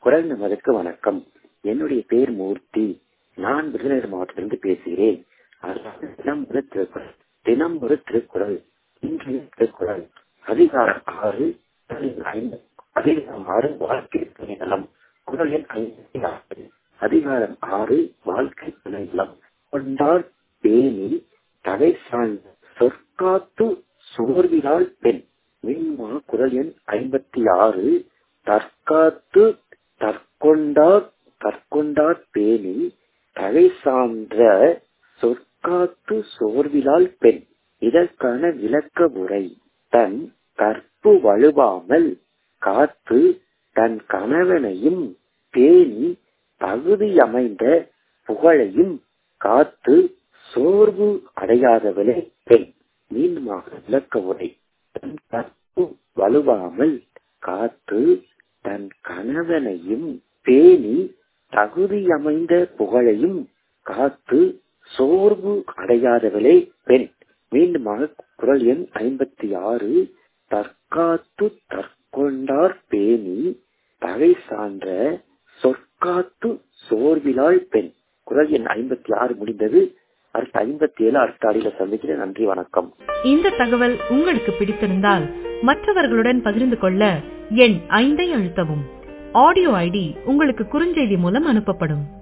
குரல் நமதுக்கு வணக்கம் என்னுடைய பேர் மூர்த்தி நான் விருதுநகர் மாவட்டத்திலிருந்து பேசுகிறேன் அதாவது தினம் ஒரு திருக்குறள் தினம் ஒரு திருக்குறள் இன்றைய திருக்குறள் அதிகாரம் ஆறு ஐந்து அதிகாரம் ஆறு வாழ்க்கை துணை நலம் குரல் எண் ஐம்பத்தி ஆறு அதிகாரம் ஆறு வாழ்க்கை துணை நலம் கொண்டார் பேணி தலை சார்ந்த சொற்காத்து சோர்வினால் பெண் மீன்மா குரல் எண் ஐம்பத்தி ஆறு தற்காத்து தற்கொண்டார் தற்கொண்டார் பேணி தலை சார்ந்த சொற்காத்து சோர்விலால் பெண் இதற்கான விளக்க உரை தன் கற்பு வலுவாமல் காத்து தன் கணவனையும் பேணி தகுதி அமைந்த புகழையும் காத்து சோர்வு அடையாதவளே பெண் மீண்டுமாக விளக்க உரை தன் கற்பு வலுவாமல் காத்து தன் கணவனையும் பேணி தகுதி அமைந்த புகழையும் காத்து சோர்வு அடையாதவளே பெண் மீண்டுமாக குரல் எண் ஐம்பத்தி ஆறு தற்காத்து தற்கொண்டார் பேணி தகை சான்ற சொற்காத்து சோர்விலாள் பெண் குரல் எண் ஐம்பத்தி ஆறு முடிந்தது அடுத்த ஐம்பத்தி ஏழு அடுத்த அடியில சந்திக்கிறேன் நன்றி வணக்கம் இந்த தகவல் உங்களுக்கு பிடித்திருந்தால் மற்றவர்களுடன் பகிர்ந்து கொள்ள எண் ஐந்தை அழுத்தவும் ஆடியோ ஐடி உங்களுக்கு குறுஞ்செய்தி மூலம் அனுப்பப்படும்